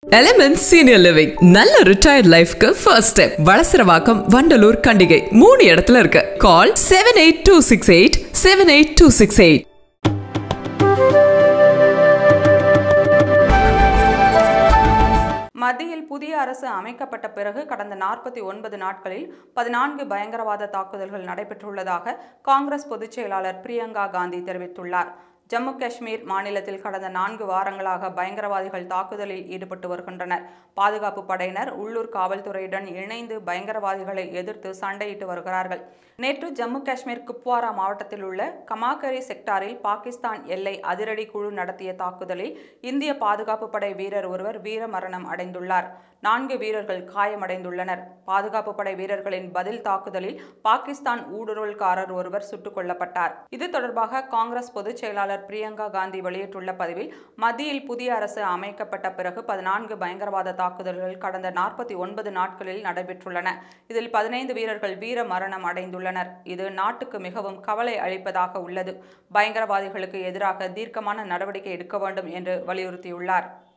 element senior living நல்ல retired லைஃப்க்கு first step Valasaravakkam Vandalur Kandigai மூணு இடத்துல இருக்கு call seven eight two six eight seven eight two six eight மத்தியில் புதிய அரசு அமைக்கப்பட்ட பிறகு கடந்த நாற்பத்தி ஒன்பது நாட்களில் பதினான்கு பயங்கரவாத தாக்குதல்கள் நடைபெற்றுள்ளதாக காங்கிரஸ் பொதுச் செயலாளர் பிரியங்கா காந்தி தெரிவித்துள்ளார் ஜம்மு காஷ்மீர் மாநிலத்தில் கடந்த நான்கு வாரங்களாக பயங்கரவாதிகள் தாக்குதலில் ஈடுபட்டு வருகின்றனர் பாதுகாப்பு படையினர் உள்ளூர் காவல்துறையுடன் இணைந்து பயங்கரவாதிகளை எதிர்த்து சண்டையிட்டு வருகிறார்கள் நேற்று ஜம்மு காஷ்மீர் குப்வாரா மாவட்டத்தில் உள்ள கமாக்கரி செக்டாரில் பாகிஸ்தான் எல்லை அதிரடி குழு நடத்திய தாக்குதலில் இந்திய பாதுகாப்பு படை வீரர் ஒருவர் வீரமரணம் அடைந்துள்ளார் நான்கு வீரர்கள் காயமடைந்துள்ளனர் பாதுகாப்பு படை வீரர்களின் பதில் தாக்குதலில் பாகிஸ்தான் ஊடுருவல்காரர் ஒருவர் சுட்டுக் கொல்லப்பட்டார் இது தொடர்பாக காங்கிரஸ் பொதுச் செயலாளர் பிரியங்கா காந்தி வெளியிட்டுள்ள பதிவில் மத்தியில் புதிய அரசு அமைக்கப்பட்ட பிறகு பதினான்கு பயங்கரவாத தாக்குதல்கள் கடந்த நாற்பத்தி ஒன்பது நாட்களில் நடைபெற்றுள்ளன இதில் பதினைந்து வீரர்கள் வீர மரணம் அடைந்துள்ளனர் இது நாட்டுக்கு மிகவும் கவலை அளிப்பதாக உள்ளது பயங்கரவாதிகளுக்கு எதிராக தீர்க்கமான நடவடிக்கை எடுக்க வேண்டும் என்று வலியுறுத்தியுள்ளார்